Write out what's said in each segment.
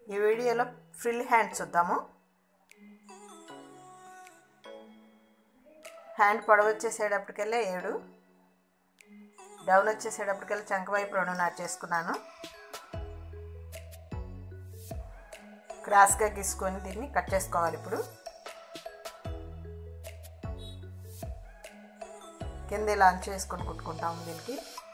ఈ వీడియోలో frill hand చూద్దాము హ్యాండ్ పొడవు వచ్చేసేటప్పటికెళ్ళే ఏడు డౌన్ వచ్చేసేటప్పటికెళ్ళి చంక వైపు రెండున్నర చేసుకున్నాను క్రాస్గా గీసుకొని దీన్ని కట్ చేసుకోవాలి ఇప్పుడు కింద ఇలా అంచు వేసుకొని కుట్టుకుంటాము దీనికి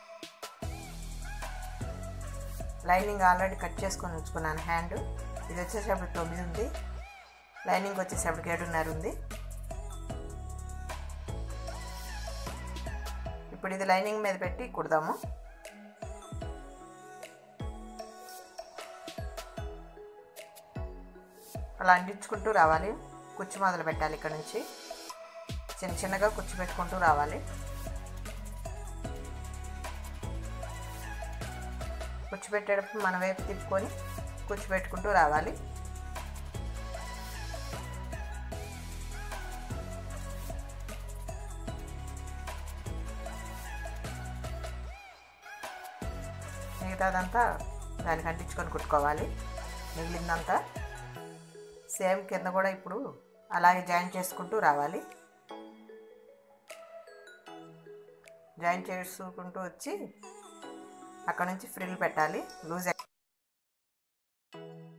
లైనింగ్ ఆల్రెడీ కట్ చేసుకొని ఉంచుకున్నాను హ్యాండ్ ఇది వచ్చేసేపటికి తొమ్మిది ఉంది లైనింగ్ వచ్చేసేపటికి ఏడున్నర ఉంది ఇప్పుడు ఇది లైనింగ్ మీద పెట్టి కుడదాము అలా అంటించుకుంటూ రావాలి కుచ్చు మొదలు పెట్టాలి ఇక్కడ నుంచి చిన్న చిన్నగా కుచ్చు పెట్టుకుంటూ రావాలి కుచ్చు పెట్టేటప్పుడు మన వైపు తిప్పుకొని కుచ్చు పెట్టుకుంటూ రావాలి మిగతాదంతా దానికి అంటించుకొని కుట్టుకోవాలి మిగిలిందంతా సేమ్ కింద కూడా ఇప్పుడు అలాగే జాయిన్ చేసుకుంటూ రావాలి జాయిన్ చేసుకుంటూ వచ్చి అక్కడ నుంచి ఫ్రిల్ పెట్టాలి లూజ్